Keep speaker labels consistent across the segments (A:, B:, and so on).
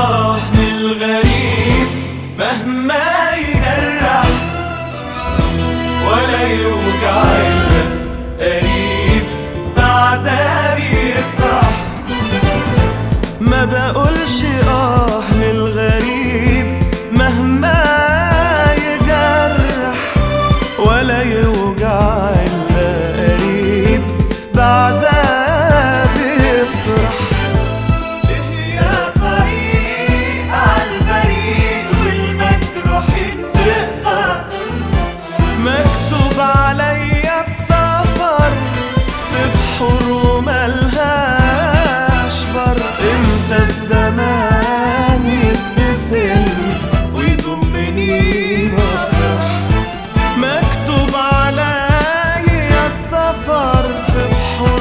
A: آه من الغريب مهما يجرح ولا يوجع إلا قريب بعذابي يفرح ما بقولش آه من الغريب مهما يجرح ولا يوجع إلا قريب بعذاب يفرح إيه يا طريق عالبريد والمجروحين تقطع مكتوب عليا السفر في بحور وملهاش بر امتى الزمان يبتسم ويضمني مطرح مكتوب عليا السفر في بحور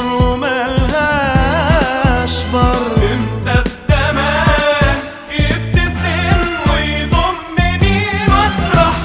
A: وملهاش بر امتى الزمان يبتسم ويضمني مطرح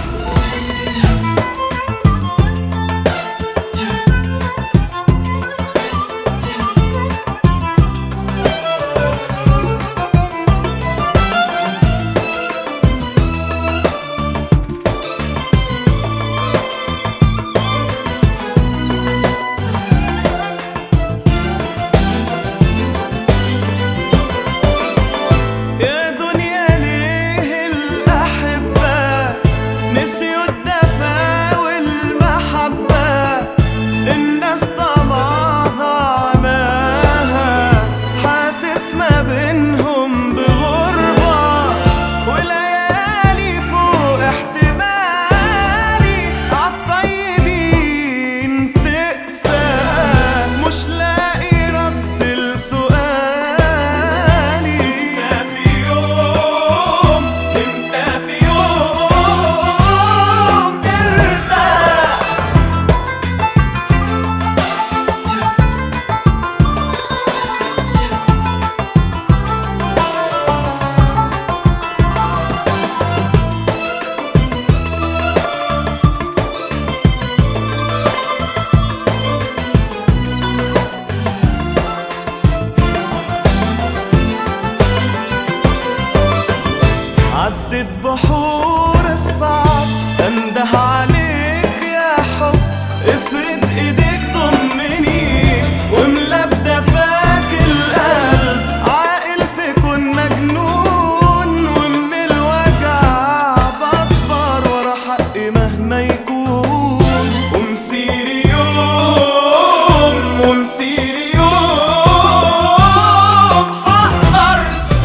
A: يا دنيا ليه الأحبة نسيوا الدفا والمحبة الناس طمعها عماها حاسس ما بينهم بغربة وليالي فوق احتمالي عالطيبين تقسى مش لاقي رد لسؤالي امتى في يوم امتى في يوم نرتاح عدت بحور الصعب انده عليك يا حب افرد ايديك ضمني واملا بدفاك القلب عاقل في كون مجنون ومن الوجع بكبر ورا حقي مهما يكون ومسيري يوم ومسيري يوم حقدر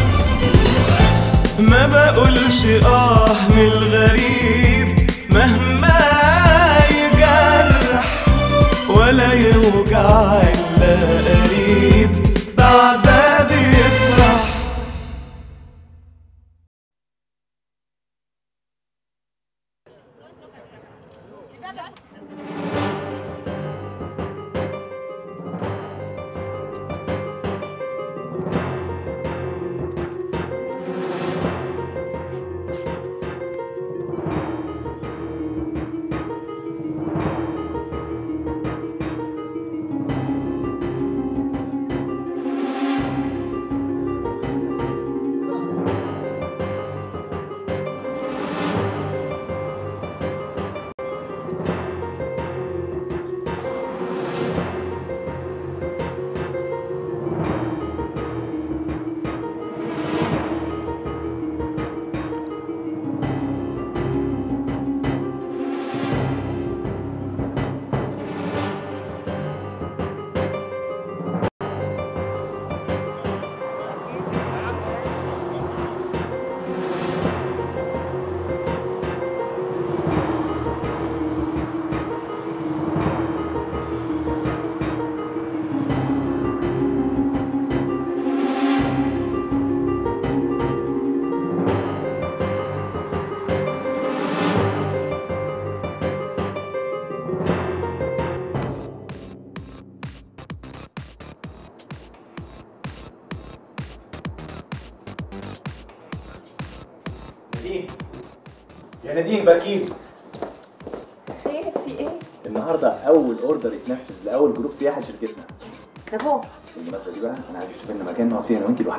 A: ما بقولش اه من الغريب مهما يجرح ولا يوجع الا قريب بعذاب يفرح
B: نادين يا نادين باكين
C: خير في ايه؟
B: النهارده اول اوردر يتنفذ لاول جروب سياحه لشركتنا
C: برافو
B: بالمناسبه دي بقى انا عايز اشوف لنا مكان نقعد فيه انا وانت لوحدنا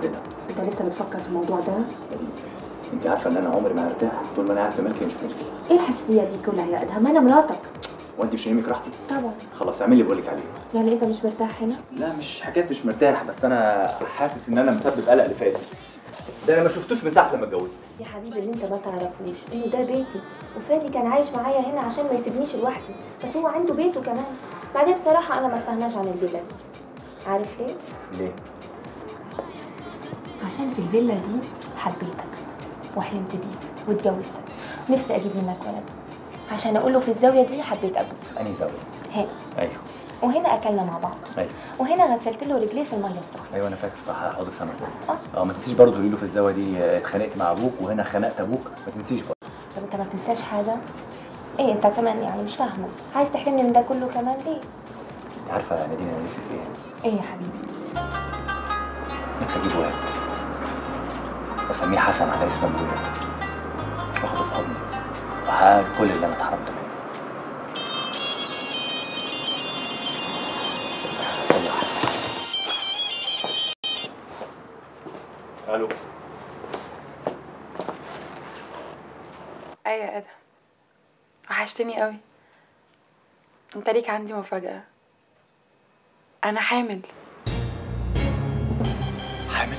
C: انت لسه بتفكر في الموضوع ده
B: انت عارفه ان انا عمري ما هرتاح طول ما انا قاعد في ملكي مش في ملكي
C: ايه الحساسيه دي كلها يا ادهم انا مراتك
B: وانت مش يهمك راحتي
C: طبعا
B: خلاص اعملي اللي بقول لك عليه
C: يعني انت مش مرتاح هنا
B: لا مش حكايه مش مرتاح بس انا حاسس ان انا مسبب قلق لفادي ده انا ما شفتوش من ساعه لما اتجوزت
C: يا حبيبي اللي انت ما تعرفوش انه ده بيتي وفادي كان عايش معايا هنا عشان ما يسيبنيش لوحدي بس هو عنده بيته كمان بعدين بصراحه انا ما استغناش عن الفيلا دي عارف ليه
B: ليه
C: عشان في الفيلا دي حبيتك وحلمت بيك واتجوزتك نفسي اجيب منك ولد عشان اقول له في الزاويه دي حبيت ابوك
B: انهي زاويه
C: هنا
B: ايوه
C: وهنا اكلنا مع بعض
B: ايوه
C: وهنا غسلت له رجليه في الميه السخنه
B: ايوه انا فاكر صح حوض السمك
C: اه
B: اه ما تنسيش برضه تقولي له في الزاويه دي آه، اتخانقت مع ابوك وهنا خنقت ابوك ما تنسيش برضه
C: طب انت ما تنساش حاجه ايه انت كمان يعني مش فاهمه عايز تحرمني من ده كله كمان ليه
B: انت عارفه يا نادين انا نفسي في ايه
C: ايه يا حبيبي
B: نفسي اجيب ولد واسميه حسن على اسم ابويا واخده في حضني واحقق كل اللي انا اتحرمت منه ثانية واحدة. الو
D: ايوه يا ادهم وحشتني قوي انت ليك عندي مفاجأة انا حامل
B: حامل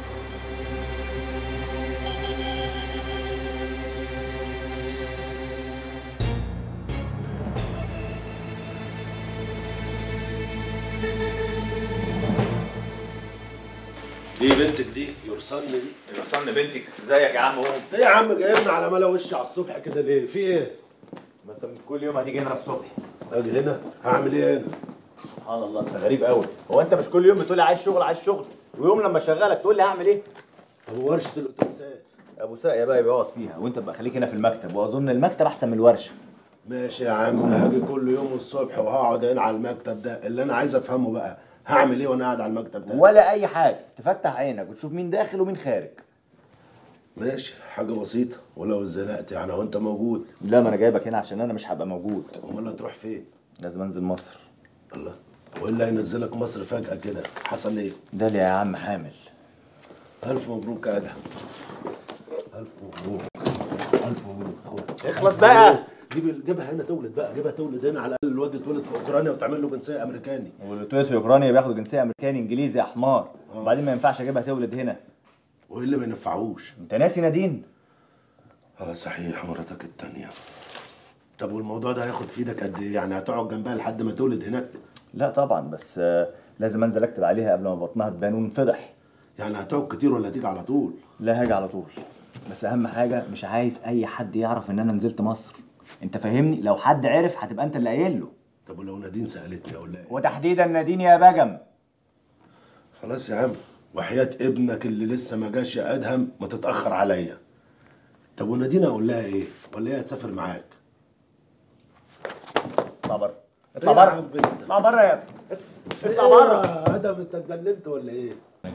E: دي بنتك دي يرسلني دي
B: وصلنا بنتك ازيك يا عم قوم
E: ايه يا عم جايبنا على ملا وشي على الصبح كده ليه في ايه
B: ما انت كل يوم هتيجي هنا الصبح
E: اجي هنا هعمل ايه هنا
B: سبحان الله انت غريب قوي هو انت مش كل يوم بتقول لي عايز شغل عايز شغل ويوم لما اشغلك تقول لي هعمل ايه
E: ابو ورشه الاتوبيسات
B: ابو ساقية بقى بيقعد فيها وانت بقى خليك هنا في المكتب واظن المكتب احسن من الورشه
E: ماشي يا عم هاجي كل يوم الصبح وهقعد هنا على المكتب ده اللي انا عايز افهمه بقى هعمل ايه وانا قاعد على المكتب ده
B: ولا اي حاجه تفتح عينك وتشوف مين داخل ومين خارج
E: ماشي حاجه بسيطه ولو اتزنقت يعني وانت موجود
B: لا ما انا جايبك هنا عشان انا مش هبقى موجود
E: امال هتروح فين
B: لازم انزل مصر
E: الله وايه اللي هينزلك مصر فجاه كده حصل ايه
B: ده اللي يا عم حامل
E: الف مبروك يا ادهم الف مبروك الف مبروك اخويا
B: اخلص بقى.
E: جيب جيبها هنا تولد بقى جيبها تولد هنا على الاقل الواد اتولد في اوكرانيا وتعمل له جنسيه امريكاني
B: واللي اتولد في اوكرانيا بياخدوا جنسيه امريكاني انجليزي يا حمار وبعدين ما ينفعش اجيبها تولد هنا
E: وايه اللي ما ينفعوش
B: انت ناسي نادين
E: اه صحيح مراتك التانية طب والموضوع ده هياخد في ايدك قد ايه يعني هتقعد جنبها لحد ما تولد هناك
B: لا طبعا بس آه، لازم انزل اكتب عليها قبل ما بطنها تبان ونفضح
E: يعني هتقعد كتير ولا هتيجي على طول
B: لا هاجي على طول بس اهم حاجه مش عايز اي حد يعرف ان انا نزلت مصر انت فاهمني لو حد عرف هتبقى انت اللي قايل له
E: طب ولو نادين سالتني اقول لها ايه
B: وتحديدا نادين يا بجم
E: خلاص يا عم وحياة ابنك اللي لسه ما جاش يا ادهم ما تتاخر عليا طب ونادين اقول لها ايه ولا هي هتسافر معاك
B: اطلع بره
E: إيه
B: اطلع
E: يا
B: بره
E: عم انت؟
B: اطلع بره يا ابني اطلع
E: إيه
B: بره
E: يا ادهم انت اتجننت ولا ايه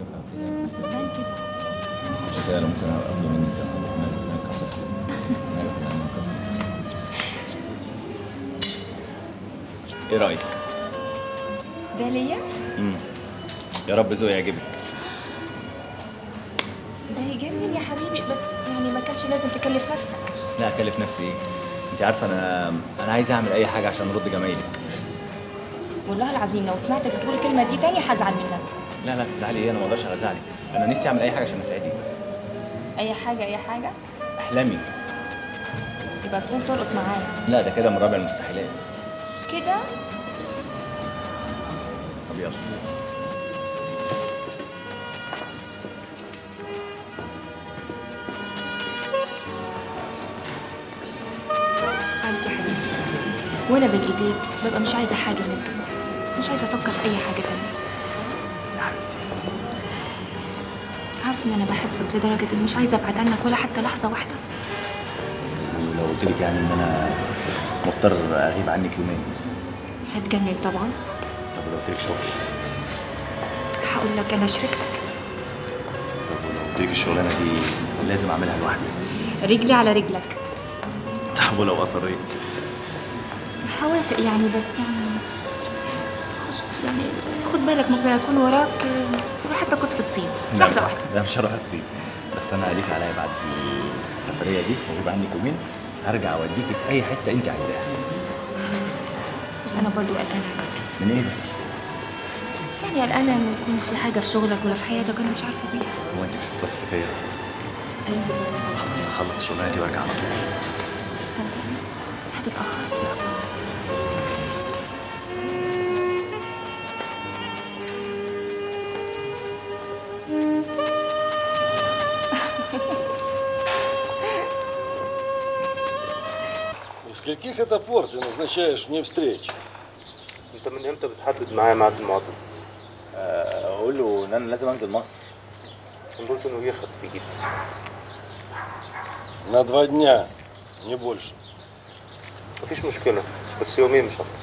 B: انا ممكن اقبل مني ما انكسرت ايه رايك
C: ده ليا
B: يا رب ذوقي يعجبك
C: ده يجنن يا حبيبي بس يعني ما كانش لازم تكلف نفسك
B: لا اكلف نفسي ايه انت عارفه انا انا عايز اعمل اي حاجه عشان ارد جمايلك
C: والله العظيم لو سمعتك بتقول الكلمه دي تاني هزعل منك
B: لا لا تزعلي ايه انا ما اقدرش على زعلك انا نفسي اعمل اي حاجه عشان اساعدك بس
C: اي حاجه اي حاجه
B: احلامي
C: يبقى تقوم ترقص معايا
B: لا ده كده من رابع المستحيلات
C: كده
B: طب يلا
C: عارف يا حبيبي وانا بين ايديك ببقى مش عايزه حاجه من الدنيا مش عايزه افكر في اي حاجه تانية عارف ان انا بحبك لدرجه اني مش عايزه ابعد عنك ولا حتى لحظه واحده
B: ولو قلت لك يعني ان انا مضطر اغيب عنك يومين
C: هتجنن طبعا
B: طب ولو قلت لك شغل
C: هقول لك انا شريكتك
B: طب ولو قلت لك الشغلانه دي لازم اعملها لوحدي
C: رجلي على رجلك
B: طب ولو اصريت
C: هوافق يعني بس يعني خد يعني خد بالك ممكن اكون وراك آه،
F: وحتى كنت في الصين لحظه واحده
B: لا مش هروح الصين بس انا عليك عليا بعد السفريه دي ويبقى عندك يومين هرجع اوديكي في اي حته انت عايزاها
F: بس انا برضو قلقانه عليك
B: من ايه بس؟
F: يعني قلقانه ان يكون في حاجه في شغلك ولا في حياتك انا مش عارفه بيها
B: هو انت مش بتثقي فيا؟ خلاص اخلص شغلانتي وارجع على طول
F: هتتاخر
G: Из скольких это пор ты назначаешь мне встречи?
H: انت من امتى بتحدد معايا ميعاد المقابله؟
B: اقول له ان انا لازم انزل مصر
H: Он должен уехать в Египет.
G: На два дня, не больше.
H: مفيش مشكلة بس يومين مش أكتر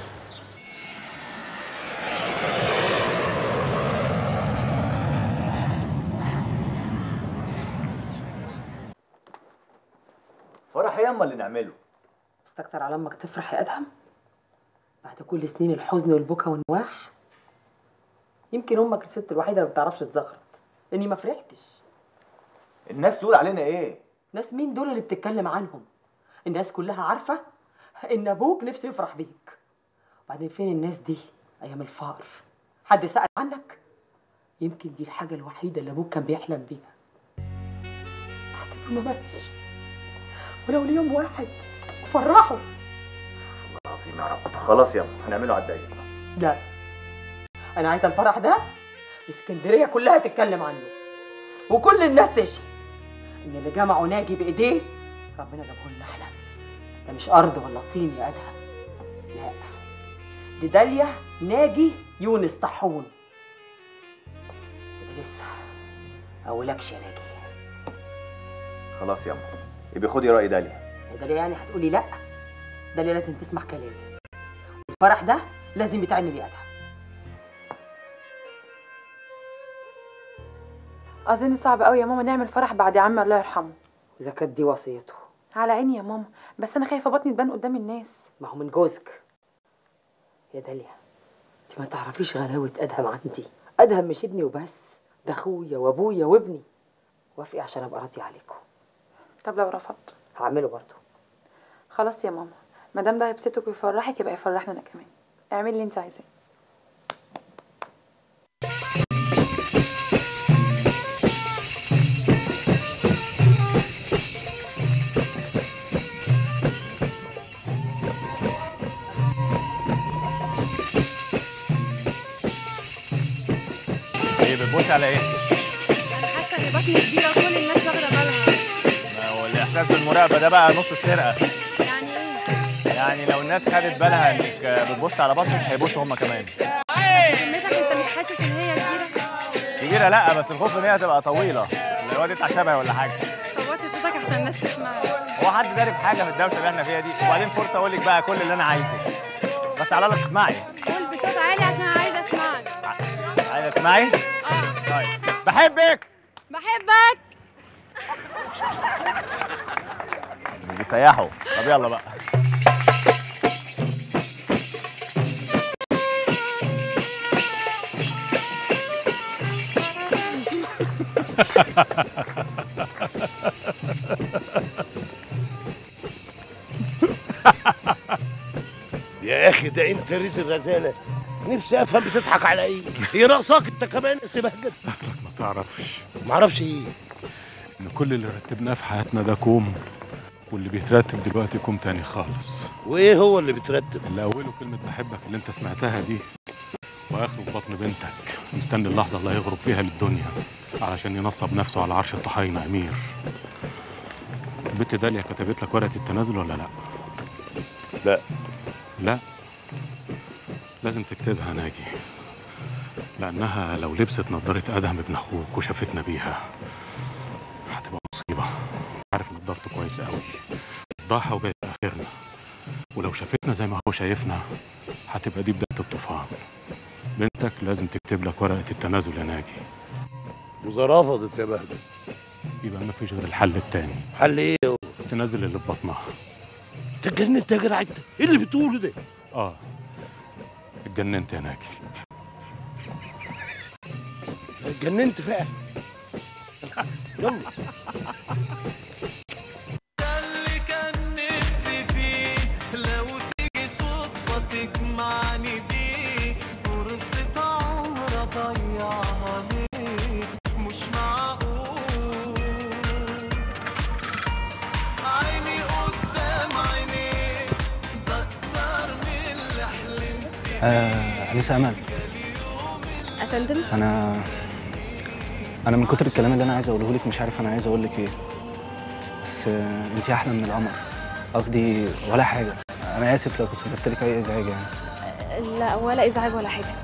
B: فرح ياما اللي نعمله
I: مستكتر على امك تفرح يا ادهم بعد كل سنين الحزن والبكا والنواح يمكن امك الست الوحيده اللي ما بتعرفش تزغرط لاني ما فرحتش
B: الناس تقول علينا ايه؟
I: ناس مين دول اللي بتتكلم عنهم الناس كلها عارفه ان ابوك نفسه يفرح بيك وبعدين فين الناس دي ايام الفقر حد سال عنك يمكن دي الحاجه الوحيده اللي ابوك كان بيحلم بيها اعتبره ما ماتش ولو ليوم واحد وفرحه
B: العظيم يا رب خلاص ياما هنعمله على الضيق
I: لا انا عايزه الفرح ده اسكندريه كلها تتكلم عنه وكل الناس تشهد ان اللي جمعه ناجي بايديه ربنا جابه لنا احنا ده مش ارض ولا طين يا ادهم لا دي داليا ناجي يونس طاحون ده لسه اولكش يا ناجي
B: خلاص ياما يبقى خدي راي داليا
I: يا داليا يعني هتقولي لا داليا لازم تسمع كلامي الفرح ده لازم يتعمل يا ادهم
D: اظن صعب قوي يا ماما نعمل فرح بعد عمي الله يرحمه
I: اذا كانت دي وصيته
D: على عيني يا ماما بس انا خايفه بطني تبان قدام الناس
I: ما هو من جوزك يا داليا انت ما تعرفيش غلاوة ادهم عندي ادهم مش ابني وبس ده اخويا وابويا وابني وافقي عشان ابقى راضيه عليكم
D: طب لو رفضت
I: هعمله برضه
D: خلاص يا ماما ما دام ده هيبسطك ويفرحك يبقى يفرحنا انا كمان اعملي اللي انت عايزاه
J: ايه بتبص على ايه؟
K: انا حاسه ان بطني كبيره وكل الناس واخده بالها
J: ما هو الاحساس بالمراقبه ده بقى نص السرقه
K: يعني ايه
J: يعني لو الناس خدت بالها انك بتبص على بطنك هيبصوا هم كمان
K: ذمتك انت مش حاسس ان هي كبيره
J: كبيره لا بس الخوف ان هي تبقى طويله الواد يطلع شبهي ولا حاجه
K: صوتي صوتك عشان الناس تسمعك
J: هو حد داري بحاجه في الدوشه اللي احنا فيها دي وبعدين فرصه اقول لك بقى كل اللي انا عايزه بس على الله تسمعي
K: قول بصوت عالي عشان عايزه اسمعك
J: عايزه تسمعي
K: اه
J: طيب بحبك
K: بحبك
J: بيسيحوا طب يلا بقى
E: يا اخي ده انت ريت الرزاله نفسي افهم بتضحك على ايه هي رقصاك انت كمان يا سبهجت
L: اصلك ما تعرفش
E: معرفش ايه
L: ان كل اللي رتبناه في حياتنا ده كوم واللي بيترتب دلوقتي كوم تاني خالص
E: وايه هو اللي بترتب
L: اللي اوله كلمه بحبك اللي انت سمعتها دي واخره في بطن بنتك مستني اللحظه اللي هيغرب فيها للدنيا علشان ينصب نفسه على عرش الطحاينه امير البت داليا كتبت لك ورقه التنازل ولا لا
E: لا
L: لا لازم تكتبها ناجي لأنها لو لبست نضارة آدم ابن أخوك وشافتنا بيها هتبقى مصيبة عارف نضارته كويس قوي ضاحة وجاي آخرنا ولو شافتنا زي ما هو شايفنا هتبقى دي بداية الطوفان بنتك لازم تكتب لك ورقة التنازل يا ناجي
E: وإذا رفضت يا بهجت
L: يبقى مفيش غير الحل التاني
E: حل ايه هو
L: تنزل اللي في بطنها
E: اتجننت يا جدع انت ايه اللي بتقوله ده
L: اه اتجننت يا ناجي
E: لا
M: اتجننت فعلا يلا
A: اللي كان نفسي فيه لو تيجي صدفة تجمعني بيه فرصة عمر أضيعها ليه مش معقول عيني قدام عينيك ده أكتر من اللي حلمت
N: آه أنسة أمل
K: افندم
N: أنا أنا من كتر الكلام اللي أنا عايز أقوله لك مش عارف أنا عايز أقول لك إيه بس آه أنت أحلى من القمر قصدي ولا حاجة أنا آسف لو كنت سببت لك أي إزعاج يعني
K: لا ولا ازعاج ولا حاجه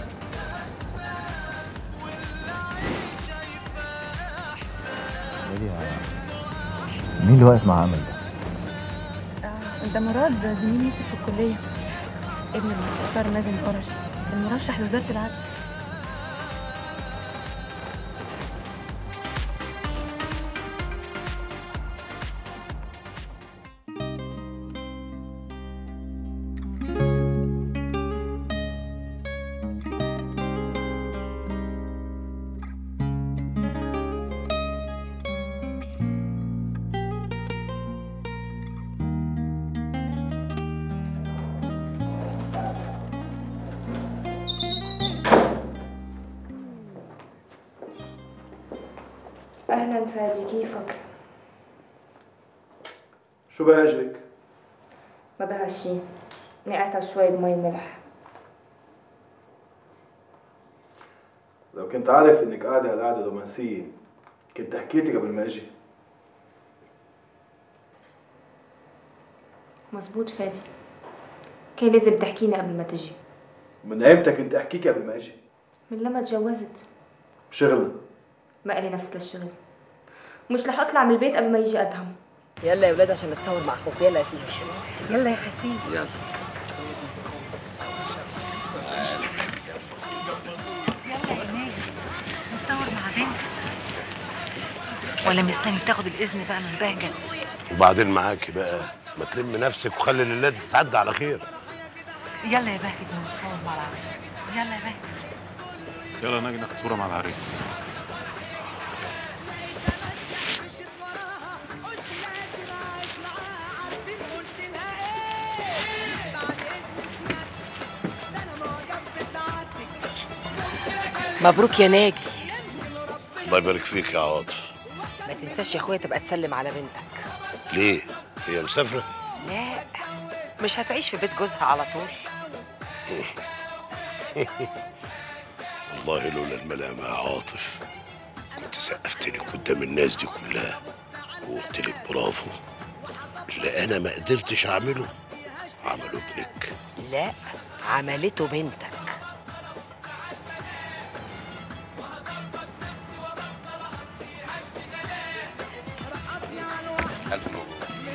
B: مين اللي واقف مع امل ده؟
K: ده مراد زميل يوسف في الكليه ابن المستشار مازن قرش المرشح لوزاره العدل
C: أهلا فادي كيفك؟
O: شو بهاجلك؟
C: ما بها شي نقعتها شوي بمي ملح
O: لو كنت عارف انك قاعدة على قعدة رومانسية كنت حكيتي قبل ما اجي
C: مزبوط فادي كان لازم تحكينا قبل ما تجي
O: من امتى كنت احكيك قبل ما اجي؟
C: من لما تجوزت
O: شغل
C: ما إلي نفس للشغل مش رح أطلع من البيت قبل ما يجي أدهم
I: يلا يا ولاد عشان نتصور مع اخوك يلا يا فيفي يلا يا حسين
M: يلا
P: نتصور مع بنت ولا مستني تاخد الاذن بقى من بهجه
M: وبعدين معاكي بقى ما تلم نفسك وخلي الليله دي تعدي على خير
P: يلا يا بهجه نتصور مع العروس يلا يا بهجه
L: يلا نجي ناخد صورة مع العريس
I: مبروك يا ناجي
M: الله يبارك فيك يا عاطف
I: ما تنساش يا اخويا تبقى تسلم على بنتك
M: ليه هي مسافره
I: لا مش هتعيش في بيت جوزها على طول
M: والله لولا الملامة يا عاطف كنت سقفت لك قدام الناس دي كلها وقلت لك برافو اللي انا ما قدرتش اعمله عمله ابنك
I: لا عملته بنتك
M: الف مبروك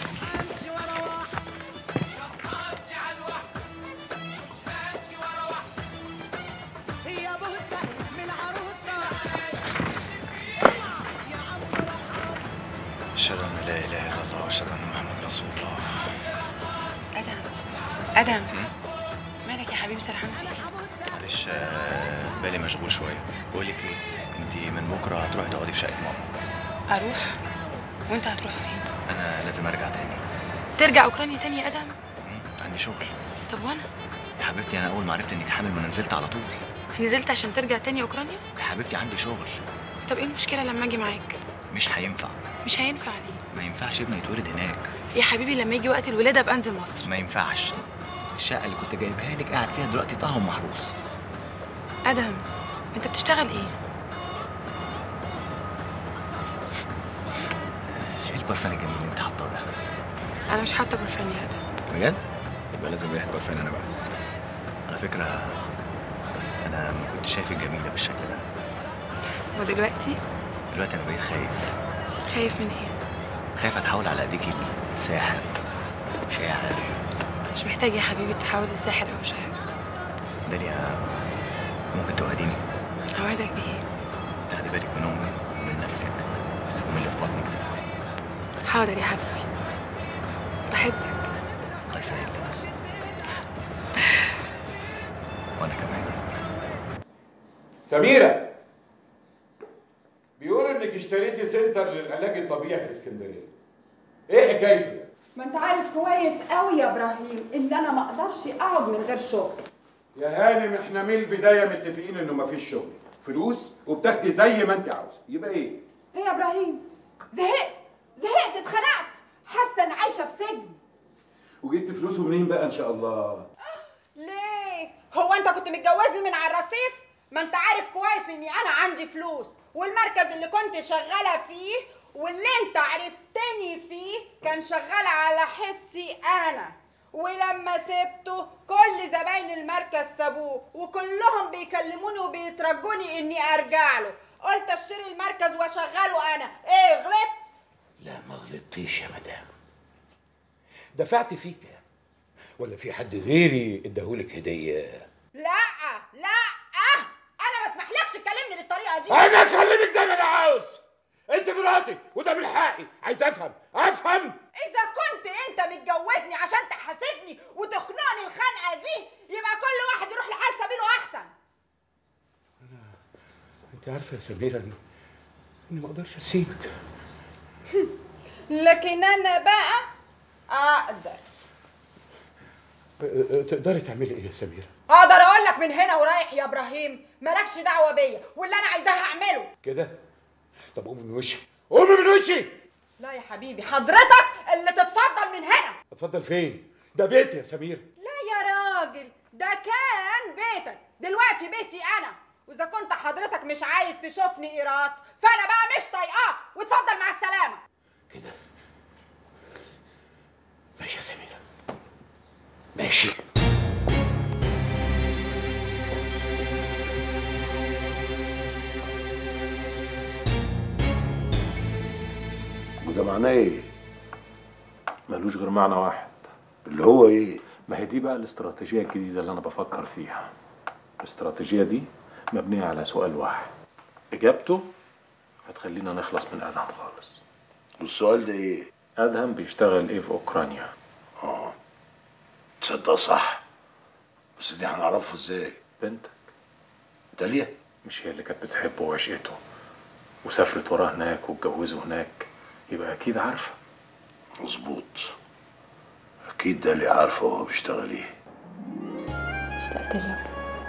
Q: أشهد أن لا إله إلا الله وأشهد أن محمد رسول الله
D: ادم ادم مالك يا حبيبي سرحان في ايه
Q: معلش آه، بالي مشغول شوية بقول لك إيه أنت من بكرة هتروحي تقعدي في شقة ماما
D: اروح وانت هتروح فين
Q: أنا لازم أرجع تاني
D: ترجع اوكرانيا تاني يا ادم
Q: عندي شغل
D: طب وانا
Q: يا حبيبتي أنا أول ما عرفت إنك حامل ما نزلت على طول
D: نزلت عشان ترجع تاني اوكرانيا
Q: يا حبيبتي عندي شغل
D: طب ايه المشكله لما اجي معاك
Q: مش هينفع
D: مش هينفع ليه
Q: ما ينفعش ابني يتولد هناك
D: يا حبيبي لما يجي وقت الولاده ابقى انزل مصر
Q: ما ينفعش الشقة اللي كنت جايبها لك قاعد فيها دلوقتي طاهم محروس
D: ادم انت بتشتغل ايه
Q: إيه البرفان الجميل اللي أنت حاطاه ده
D: انا مش حاطه برفان يا ادم
Q: بجد؟ يبقى لازم ريحة برفان أنا بقى على فكرة أنا ما كنتش شايفك جميلة بالشكل ده
D: ودلوقتي
Q: دلوقتي أنا بقيت خايف
D: خايف من ايه
Q: خايف أتحول على إيديكي لساحر شاعر
D: مش محتاج يا حبيبي تحاول لساحر او شاعر
Q: داليا ممكن توعديني
D: اوعدك بايه
Q: تاخدي بالك من أمي ومن نفسك ومن اللي في بطنك ده
D: حاضر يا حبيبي بحبك
Q: الله يسهل وأنا كمان
R: سميرة سنتر للعلاج الطبيعي في اسكندريه ايه حكايته
S: ما انت عارف كويس قوي يا ابراهيم ان انا ما اقدرش اقعد من غير شغل
R: يا هانم احنا من البدايه متفقين انه مفيش شغل فلوس وبتاخدي زي ما انت عاوزه يبقى ايه
S: ايه يا ابراهيم زهقت زهقت اتخنقت حاسه اني عايشه في سجن
R: وجبت فلوسه منين بقى ان شاء الله
S: ليه هو انت كنت متجوزني من على الرصيف ما انت عارف كويس اني انا عندي فلوس والمركز اللي كنت شغاله فيه واللي انت عرفتني فيه كان شغال على حسي انا ولما سبته كل زباين المركز سابوه وكلهم بيكلموني وبيترجوني اني ارجع له قلت اشتري المركز واشغله انا ايه غلطت
M: لا ما غلطتيش يا مدام
R: دفعت فيك ولا في حد غيري اداهولك هديه
S: لا لا انا ما اسمحلكش تكلمني بالطريقه دي
R: انا اكلمك زي ما انا عاوز انت مراتي وده من حقي عايز افهم افهم
S: اذا كنت انت متجوزني عشان تحاسبني وتخنقني الخنقه دي يبقى كل واحد يروح لحال سبيله احسن
R: انت عارفه يا سميره انه اني ما اقدرش اسيبك
S: لكن انا بقى اقدر
R: أه، أه، تقدري تعملي ايه يا سميره
S: اقدر اقول لك من هنا ورايح يا ابراهيم مالكش دعوه بيا واللي انا عايزاه هعمله
R: كده طب قومي من وشي قومي من وشي
S: لا يا حبيبي حضرتك اللي تتفضل من هنا
R: اتفضل فين ده بيتي يا سميره
S: لا يا راجل ده كان بيتك دلوقتي بيتي انا واذا كنت حضرتك مش عايز تشوفني ايراد فانا بقى مش طايقاك واتفضل مع السلامه
R: ماشي يا سميره ماشي
M: وده معناه ايه؟
L: ملوش غير معنى واحد
M: اللي هو ايه؟
L: ما هي دي بقى الاستراتيجية الجديدة اللي أنا بفكر فيها الاستراتيجية دي مبنية على سؤال واحد إجابته هتخلينا نخلص من أدهم خالص
M: والسؤال ده ايه؟
L: أدهم بيشتغل إيه في أوكرانيا؟
M: اه تصدق صح بس دي هنعرفه ازاي؟
L: بنتك
M: داليا
L: مش هي اللي كانت بتحبه وعشقته وسافرت وراه هناك واتجوزوا هناك يبقى أكيد عارفة
M: مظبوط اكيد داليا عارفه هو بيشتغل ايه
C: اشتقت لك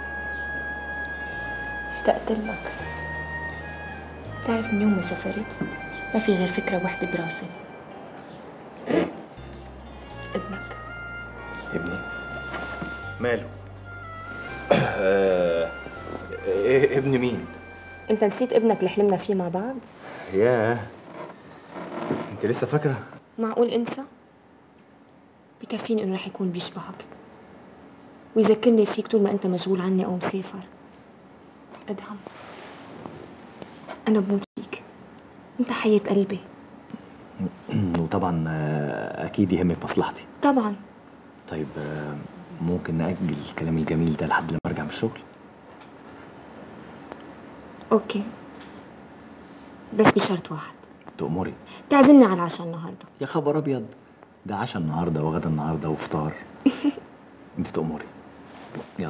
C: اشتقت لك تعرف من يوم ما سافرت ما في غير فكرة واحدة براسي ابنك
Q: ابني ماله آه، إيه ابن مين
C: انت نسيت ابنك اللي حلمنا فيه مع بعض
Q: ياه انت لسه فاكره
C: معقول انسى بكفيني انه رح يكون بيشبهك ويذكرني فيك طول ما انت مشغول عني او مسافر ادهم انا بموت فيك انت حياة قلبي
Q: وطبعا آه، اكيد يهمك مصلحتي
C: طبعا
Q: طيب آه، ممكن نأجل الكلام الجميل ده لحد لما ارجع من الشغل
C: اوكي بس بشرط واحد
Q: تأمري
C: تعزمني على العشاء النهارده
Q: يا خبر ابيض ده عشاء النهارده وغدا النهارده وفطار انت تأمري يلا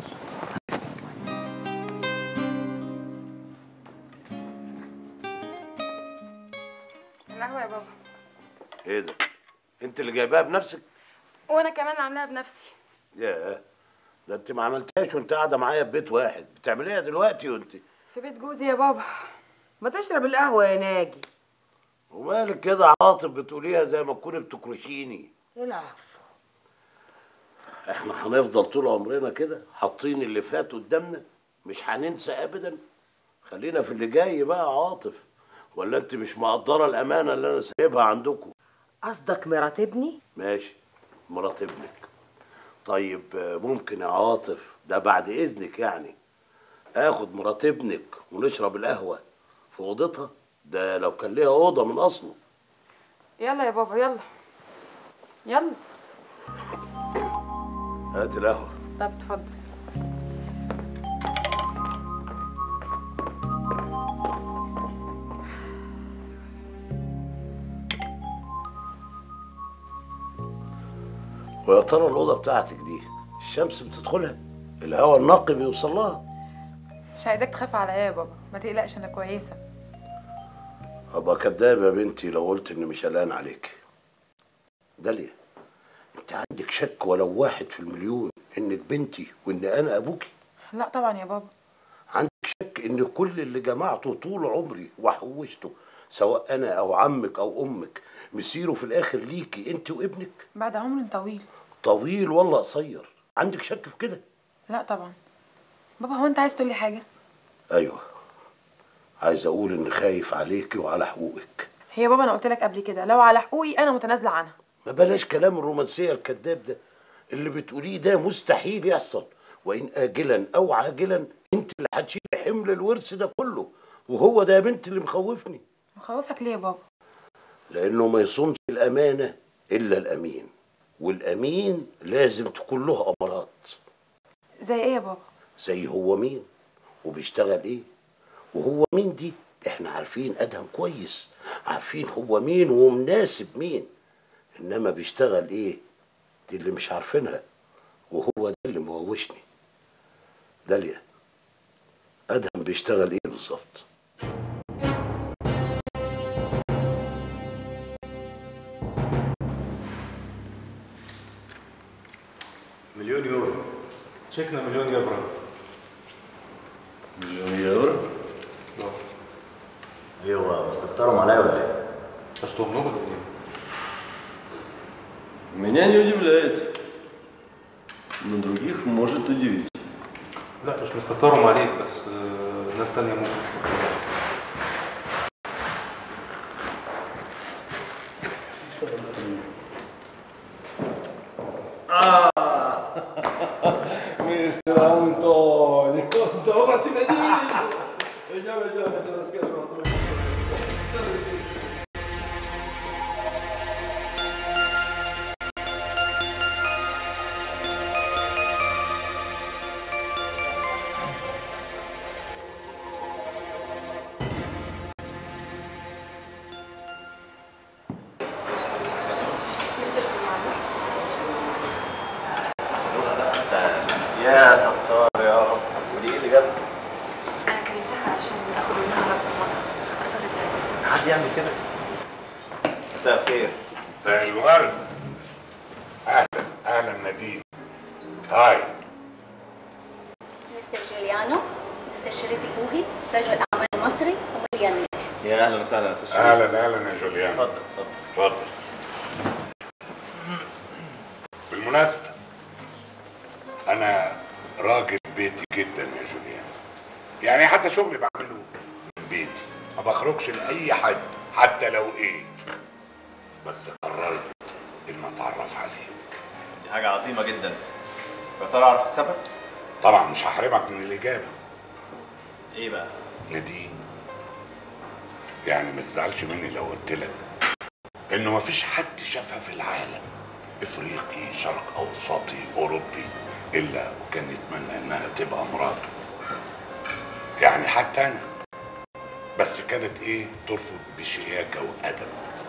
D: القهوة يا بابا
M: ايه ده؟ انت اللي جايباها بنفسك؟
D: وانا كمان عاملاها بنفسي
M: ياه ده انت ما عملتهاش وانت قاعده معايا في بيت واحد بتعمليها دلوقتي وانت
D: في بيت جوزي يا بابا
I: ما تشرب القهوة يا ناجي
M: ومالك كده عاطف بتقوليها زي ما تكوني بتكرشيني
I: العفو
M: احنا هنفضل طول عمرنا كده حاطين اللي فات قدامنا مش هننسى ابدا خلينا في اللي جاي بقى عاطف ولا انت مش مقدره الامانه اللي انا سايبها عندكم
I: قصدك مرات ابني
M: ماشي مرات ابنك طيب آه، ممكن يا عاطف ده بعد اذنك يعني اخد مرات ابنك ونشرب القهوه في اوضتها ده لو كان ليها اوضه من اصله
D: يلا يا بابا يلا يلا
M: هات القهوه
D: طب اتفضل
M: ويا ترى الاوضه بتاعتك دي الشمس بتدخلها الهواء النقي بيوصل لها
D: مش عايزاك تخاف عليا يا بابا ما تقلقش انا كويسه
M: ابقى كداب يا بنتي لو قلت اني مش قلقان عليك داليا انت عندك شك ولو واحد في المليون انك بنتي وان انا ابوكي
D: لا طبعا يا بابا
M: عندك شك ان كل اللي جمعته طول عمري وحوشته سواء انا او عمك او امك مسيره في الاخر ليكي انت وابنك
D: بعد عمر طويل
M: طويل ولا قصير عندك شك في كده
D: لا طبعا بابا هو انت عايز تقولي حاجه
M: ايوه عايز اقول اني خايف عليكي وعلى حقوقك
D: هي بابا انا قلت لك قبل كده لو على حقوقي انا متنازله عنها
M: ما بلاش كلام الرومانسيه الكذاب ده اللي بتقوليه ده مستحيل يحصل وان اجلا او عاجلا انت اللي هتشيل حمل الورث ده كله وهو ده يا بنتي اللي مخوفني
D: مخوفك ليه يا بابا
M: لانه ما يصونش الامانه الا الامين والامين لازم تكون له امارات
D: زي ايه يا بابا
M: زي هو مين وبيشتغل ايه وهو مين دي احنا عارفين ادهم كويس عارفين هو مين ومناسب مين انما بيشتغل ايه دي اللي مش عارفينها وهو ده اللي موشني داليا ادهم بيشتغل ايه بالظبط
Q: مليون يورو
N: شيكنا مليون يورو
Q: مليون يورو ايوه استكترهم عليا ولا ايه؟
N: Что, много денег?
O: Меня не удивляет. Но других может удивить.
N: لا مش مستكترهم عليك بس آه، ناس تانية ممكن تستكترهم
O: Mister Antonio, dove ti vedi? Vediamo, vediamo, te lo scherzo.
Q: يا ستار يا رب ودي ايه اللي جابك؟
F: انا كلمتها عشان اخد منها رقم وانا اصرت تعزم
Q: حد يعمل كده؟ مساء الخير
R: مساء الورد اهلا اهلا نديم هاي
T: مستر جوليانو مستر شريف البوهي رجل أعمال مصري ومليونير
Q: يا اهلا وسهلا يا استاذ شريف
R: اهلا اهلا يا جوليان
Q: اتفضل اتفضل
R: اتفضل بالمناسبة أنا راجل بيتي جدا يا جوليان يعني حتى شغلي بعمله من بيتي ما بخرجش لأي حد حتى لو إيه بس قررت إن أتعرف عليك
Q: دي حاجة عظيمة جدا يا ترى اعرف السبب؟
R: طبعا مش هحرمك من الإجابة
Q: ايه بقى؟
R: نديم يعني ما تزعلش مني لو قلت لك انه ما فيش حد شافها في العالم افريقي شرق اوسطي اوروبي الا وكان يتمنى انها تبقى مراته يعني حتى انا بس كانت ايه ترفض بشياكه وادب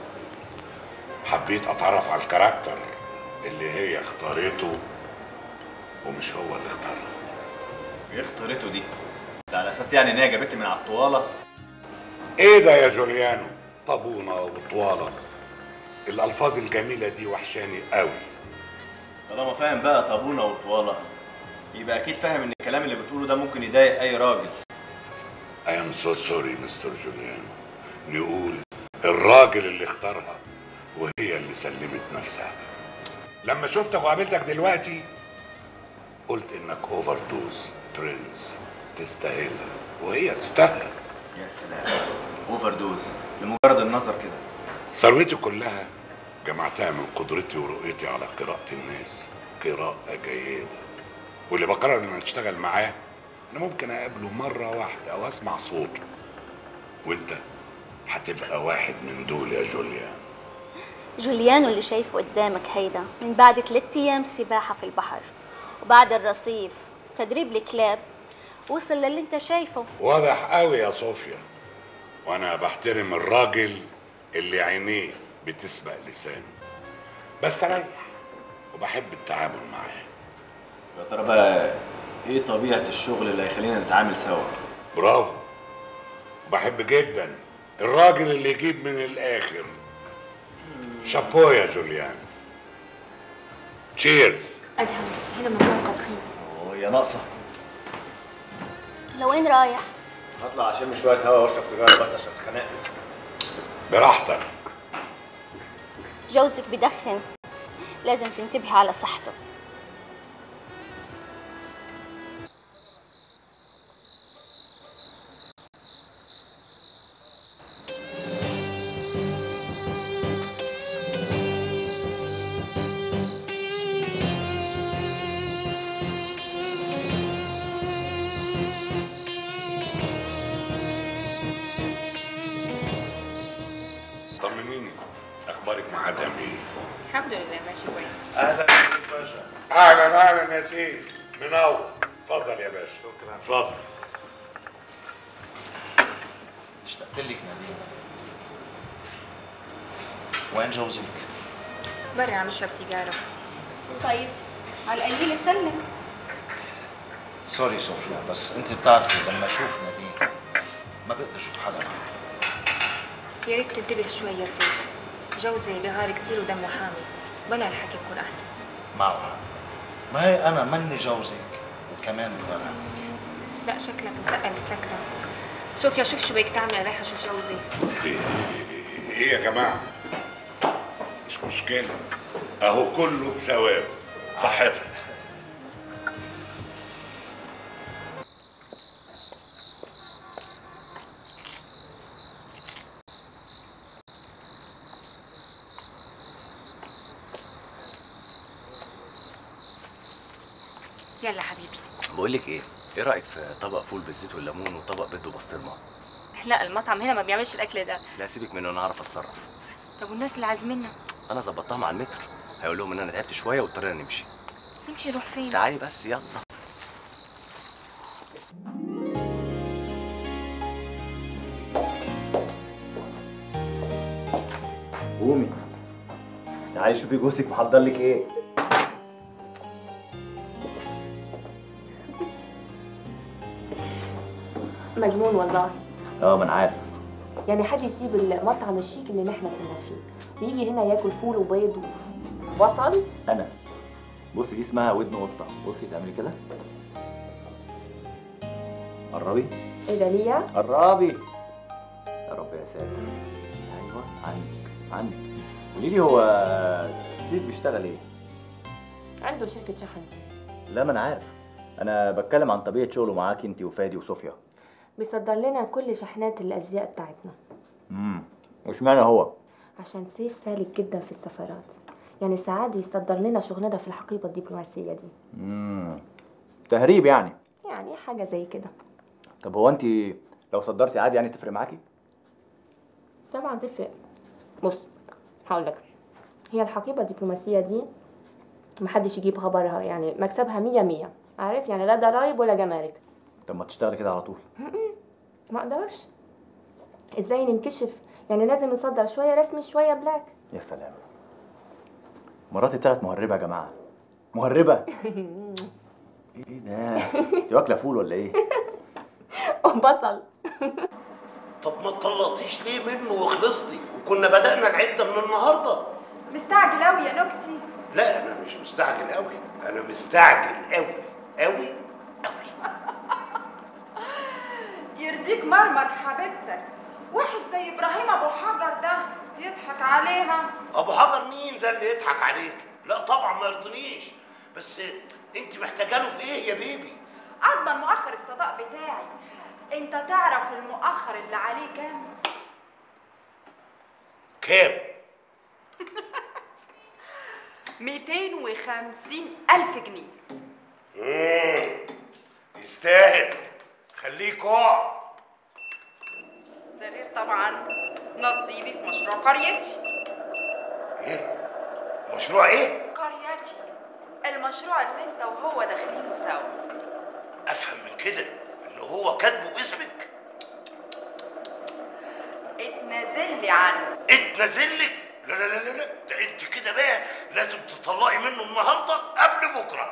R: حبيت اتعرف على الكاركتر اللي هي اختارته ومش هو اللي اختارها
Q: ايه اختارته دي؟ ده على اساس يعني ان هي جابتني من على الطوالة
R: ايه ده يا جوليانو طابونة وطوالة الالفاظ الجميلة دي وحشاني قوي
Q: طالما فاهم بقى طابونة وطوالة يبقى اكيد فاهم ان الكلام اللي بتقوله ده ممكن يضايق اي راجل
R: I am so sorry مستر جوليانو نقول الراجل اللي اختارها وهي اللي سلمت نفسها لما شفتك وقابلتك دلوقتي قلت انك اوفر دوز برنس تستاهلها وهي تستاهل
Q: يا سلام اوفر دوز لمجرد النظر كده
R: ثروتي كلها جمعتها من قدرتي ورؤيتي على قراءة الناس قراءة جيدة واللي بقرر ان اشتغل معاه انا ممكن اقابله مرة واحدة او اسمع صوته وانت هتبقى واحد من دول يا جوليان
T: جوليانو اللي شايفه قدامك هيدا من بعد ثلاثة أيام سباحة في البحر وبعد الرصيف تدريب الكلاب وصل للي انت شايفه
R: واضح قوي يا صوفيا وانا بحترم الراجل اللي عينيه بتسبق لسانه بستريح وبحب التعامل معاه
Q: يا ترى بقى ايه طبيعة الشغل اللي هيخلينا نتعامل سوا؟
R: برافو بحب جدا الراجل اللي يجيب من الاخر شابو يا جوليان تشيرز
C: ادهم هنا ممنوع تدخين
B: يا ناقصه
T: لوين رايح؟
B: هطلع اشم شويه هوا واشرب سيجاره بس عشان اتخنقت
R: براحتك
T: جوزك بدخن لازم تنتبهي على صحته
R: طمنيني اخبارك مع ادم ايه
F: الحمد لله ماشي كويس
R: اهلا يا سيد باشا اهلا اهلا يا سيد منور اتفضل يا باشا شكرا اتفضل
U: اشتقت لك نادين وين جوزك؟
F: برا عم اشرب سيجاره
T: طيب على القليل سلم
U: سوري صوفيا بس انت بتعرفي لما اشوف نادين ما بقدر اشوف حدا معها
F: يا ريت تنتبه شوي يا سيف جوزي بغار كتير ودمه حامي بلا الحكي بكون احسن
U: معه حق ما هي انا مني جوزك وكمان بغار عليك
F: لا شكلك متقل السكرة صوفيا شوف شو بدك تعملي انا رايحه اشوف جوزي
R: ايه إيه يا جماعه مش مشكله اهو كله بثواب صحتك
F: يلا حبيبي
Q: بقول لك ايه ايه رايك في طبق فول بالزيت والليمون وطبق بيض وبسطرمه
F: لا المطعم هنا ما بيعملش الاكل ده
Q: لا سيبك منه انا اعرف اتصرف
F: طب والناس اللي عازميننا
Q: انا ظبطتها مع المتر هيقول لهم ان انا تعبت شويه واضطرينا نمشي
F: نمشي نروح فين
Q: تعالي بس يلا
B: قومي تعالي شوفي جوزك محضر لك ايه
C: مجنون والله
B: اه ما انا عارف
C: يعني حد يسيب المطعم الشيك اللي نحن كنا فيه ويجي هنا ياكل فول وبيض وبصل
B: انا بصي دي اسمها ودن قطه بصي تعملي كده قربي
C: ايه ده ليا
B: قربي يا رب يا ساتر ايوه عنك عنك قولي لي هو سيف بيشتغل ايه
C: عنده شركة شحن
B: لا ما انا عارف انا بتكلم عن طبيعه شغله معاكي انت وفادي وصوفيا
C: بيصدر لنا كل شحنات الازياء بتاعتنا
B: امم واشمعنى هو
C: عشان سيف سالك جدا في السفارات يعني ساعات يصدر لنا شغلنا في الحقيبة الدبلوماسية دي
B: امم تهريب يعني
C: يعني حاجة زي كده
B: طب هو انت لو صدرتي عادي يعني تفرق معاكي
C: طبعا تفرق بص هقول لك هي الحقيبة الدبلوماسية دي محدش يجيب خبرها يعني مكسبها مية مية عارف يعني لا ضرايب ولا جمارك
B: طب ما تشتغلي كده على طول
C: ما اقدرش ازاي ننكشف يعني لازم نصدر شوية رسمي شوية بلاك
B: يا سلام مراتي طلعت مهربه يا جماعه مهربه ايه ده انت واكله فول ولا ايه
C: وبصل
M: طب ما تطلقتيش ليه منه وخلصتي وكنا بدأنا العدة من النهاردة
S: مستعجل قوي يا نكتي
M: لا أنا مش مستعجل قوي أنا مستعجل قوي قوي
S: يرضيك مرمر حبيبتك واحد زي ابراهيم ابو حجر ده يضحك عليها
M: أبو حجر مين ده اللي يضحك عليك لا طبعا ما يرضنيش بس أنت محتاجة له في إيه يا بيبي
S: اضمن مؤخر الصداق بتاعي انت تعرف المؤخر اللي عليه كام
M: كام
S: 250 الف جنيه
M: مم. يستاهل خليك اقع
S: ده غير طبعا نصيبي في مشروع قريتي
M: ايه مشروع ايه
S: قريتي المشروع اللي انت وهو داخلينه سوا
M: افهم من كده ان هو كاتبه باسمك
S: اتنازل لي عنه
M: اتنازل لك لا لا لا لا لا ده انت كده بقى لازم تطلقي منه النهارده قبل بكره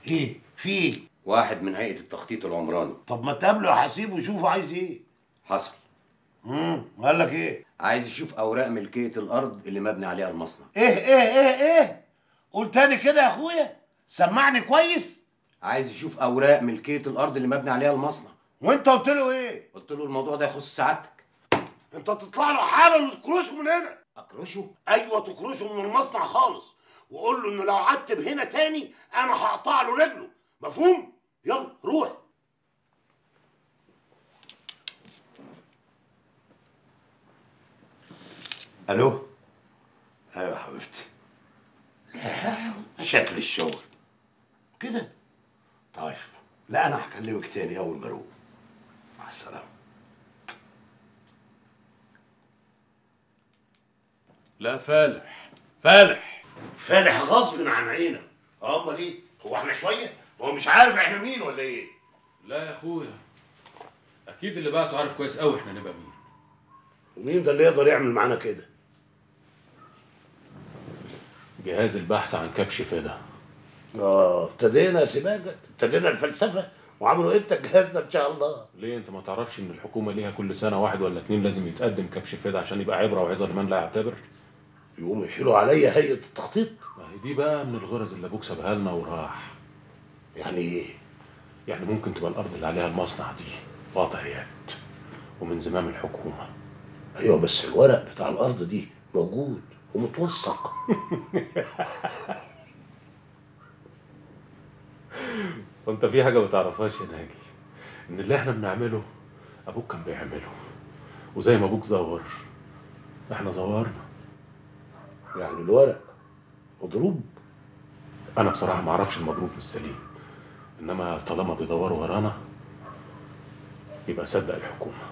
M: ايه في ايه
G: واحد من هيئه التخطيط العمراني
M: طب ما تقابله يا حسيب وشوفه عايز ايه
G: حصل
M: امم قال لك ايه
G: عايز يشوف اوراق ملكيه الارض اللي مبني عليها المصنع
M: ايه ايه ايه ايه قول تاني كده يا اخويا سمعني كويس
G: عايز يشوف اوراق ملكيه الارض اللي مبني عليها المصنع
M: وانت قلت له ايه
G: قلت له الموضوع ده يخص سعادتك
M: انت تطلع له حالا وتكرشه من هنا
G: اكرشه
M: ايوه تكرشه من المصنع خالص وقول له انه لو عتب هنا تاني انا هقطع له رجله مفهوم يلا روح الو ايوه يا حبيبتي لا مشاكل الشغل كده طيب لا انا هكلمك تاني اول ما اروح مع السلامه
R: لا فالح فالح
M: فالح غصب عن عينك امال ايه هو احنا شويه هو مش عارف احنا مين ولا ايه
L: لا يا اخويا اكيد اللي بعته عارف كويس قوي احنا نبقى مين
M: ومين ده اللي يقدر يعمل معانا كده
L: جهاز البحث عن كبش فدا
M: اه ابتدينا يا سباجة ابتدينا الفلسفه وعملوا امتى الجهاز ده ان شاء الله
L: ليه انت ما تعرفش ان الحكومه ليها كل سنه واحد ولا اتنين لازم يتقدم كبش فدا عشان يبقى عبره وعظه لمن لا يعتبر
M: يقوموا يحيلوا عليا هيئه التخطيط
L: ما هي دي بقى من الغرز اللي ابوك سابها لنا وراح
M: يعني ايه
L: يعني ممكن تبقى الارض اللي عليها المصنع دي وضعيات ومن زمام الحكومه
M: ايوه بس الورق بتاع الارض دي موجود ومتوثق
L: وانت في حاجه ما تعرفهاش يا ناجي ان اللي احنا بنعمله ابوك كان بيعمله وزي ما ابوك زور احنا زورنا
M: يعني الورق مضروب
L: انا بصراحه ما اعرفش المضروب بالسليم انما طالما بيدوروا ورانا يبقى صدق الحكومه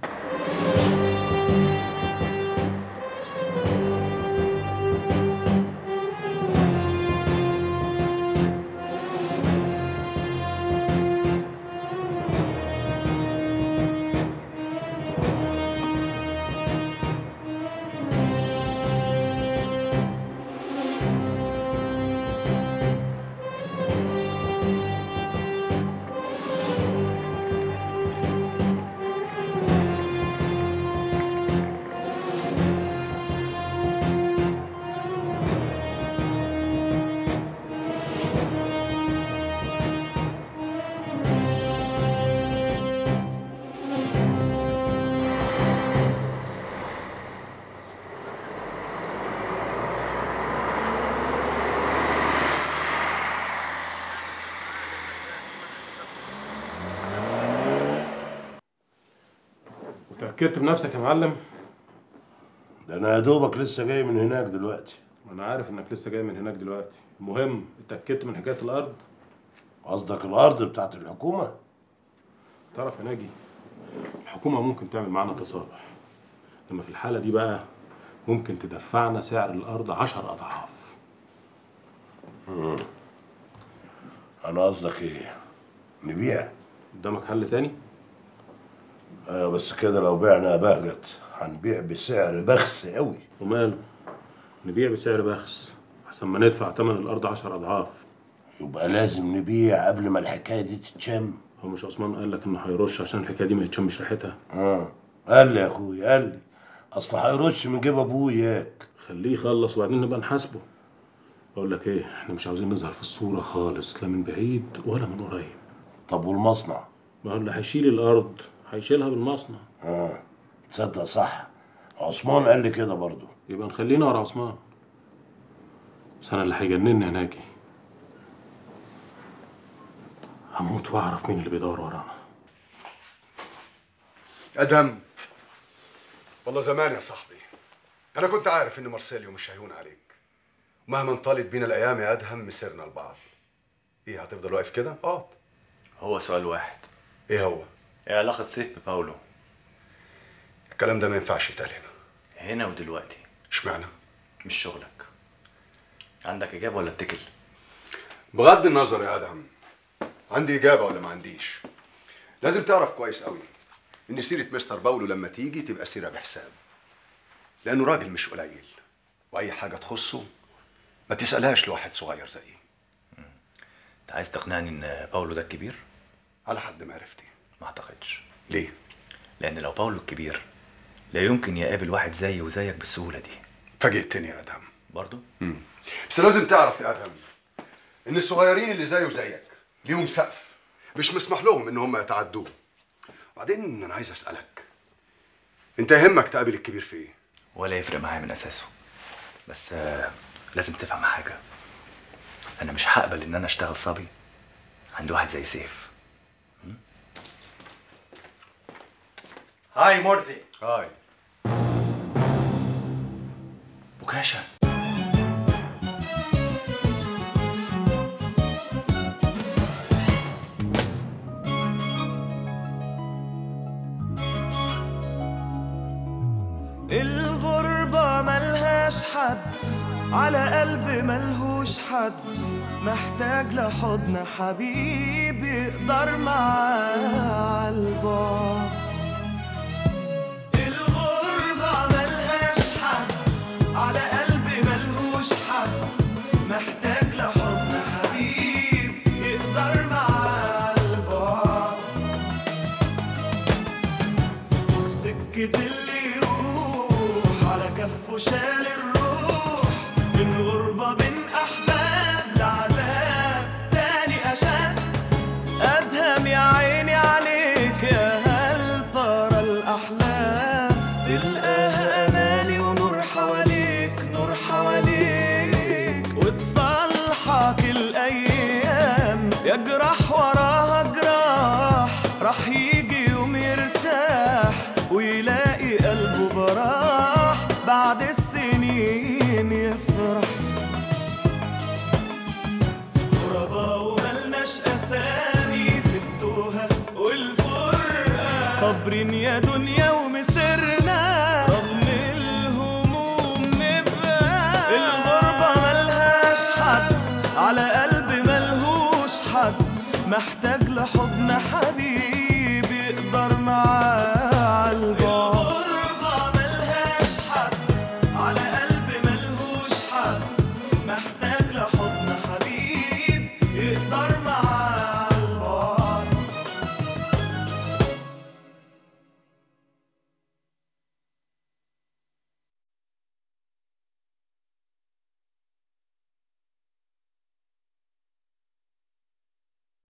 L: وتاكدت بنفسك يا معلم
M: ده انا يا دوبك لسه جاي من هناك دلوقتي
L: انا عارف انك لسه جاي من هناك دلوقتي المهم اتاكدت من حكايه الارض
M: قصدك الارض بتاعت الحكومه
L: تعرف يا ناجي الحكومه ممكن تعمل معانا تصالح لما في الحاله دي بقى ممكن تدفعنا سعر الارض عشر اضعاف
M: مم. انا قصدك ايه نبيع
L: قدامك حل تاني
M: ايوه بس كده لو بعنا يا بهجت هنبيع بسعر بخس قوي
L: وماله نبيع بسعر بخس احسن ما ندفع ثمن الارض عشر اضعاف
M: يبقى لازم نبيع قبل ما الحكايه دي تتشم
L: هو مش عثمان قال لك انه هيرش عشان الحكايه دي ما يتشمش ريحتها
M: اه قال لي يا اخويا قال لي اصل هيرش من جيب ابوه ياك
L: خليه يخلص وبعدين نبقى نحاسبه بقول لك ايه احنا مش عاوزين نظهر في الصوره خالص لا من بعيد ولا من قريب
M: طب والمصنع
L: ما هو اللي هيشيل الارض هيشيلها بالمصنع
M: اه تصدق صح عثمان قال لي كده برضه
L: يبقى نخلينا ورا عثمان بس انا اللي هيجنني يا ناجي هموت واعرف مين اللي بيدور ورانا
V: ادهم والله زمان يا صاحبي انا كنت عارف ان مارسيليو مش هيهون عليك مهما طالت بينا الايام يا ادهم مسيرنا لبعض ايه هتفضل واقف كده اقعد
Q: هو سؤال واحد
V: ايه هو
Q: ايه علاقة سيف بباولو؟
V: الكلام ده ما ينفعش يتقال هنا
Q: هنا ودلوقتي
V: اشمعنى
Q: مش شغلك عندك إجابة ولا اتكل؟
V: بغض النظر يا ادهم عندي اجابه ولا ما عنديش لازم تعرف كويس قوي ان سيره مستر باولو لما تيجي تبقى سيره بحساب لانه راجل مش قليل واي حاجه تخصه ما تسالهاش لواحد صغير زيي
Q: انت عايز تقنعني ان باولو ده الكبير
V: على حد معرفتي
Q: ما اعتقدش
V: ليه
Q: لان لو باولو الكبير لا يمكن يقابل واحد زيي وزيك بالسهوله دي
V: فاجئتني يا ادهم
Q: برضه
V: مم. بس لازم تعرف يا ادهم ان الصغيرين اللي زيه زيك ليهم سقف مش مسمح لهم ان هم يتعدوه وبعدين انا عايز اسالك انت يهمك تقابل الكبير في ايه
Q: ولا يفرق معايا من اساسه بس آه، لازم تفهم حاجه انا مش هقبل ان انا اشتغل صبي عند واحد زي سيف
U: هاي مرزي
V: هاي
Q: بوكاشا
A: الغربة ملهاش حد على قلب ملهوش حد محتاج لحضن حبيب يقدر معاه عالبعد الغربة ملهاش حد على قلب ملهوش حد محتاج لحضن حبيب يقدر معاه عالبعد وفي سكة اللي يروح على كفه شال الروح من غربة بين أحباب لعذاب تاني أشد أدهم يا عيني عليك يا هل ترى الأحلام تلقاها أماني ونور حواليك نور حواليك وتصلحك الأيام يجرح وراها جراح راح يجي يوم يرتاح ويلاقي قلبه براح بعد السنين يفرح غربا وملناش أسامي في التوهة والفرقة صابرين يا دنيا ومسرنا رغم الهموم نبقى الغربة ملهاش حد على قلب ملهوش حد محتاج لحضن حبيب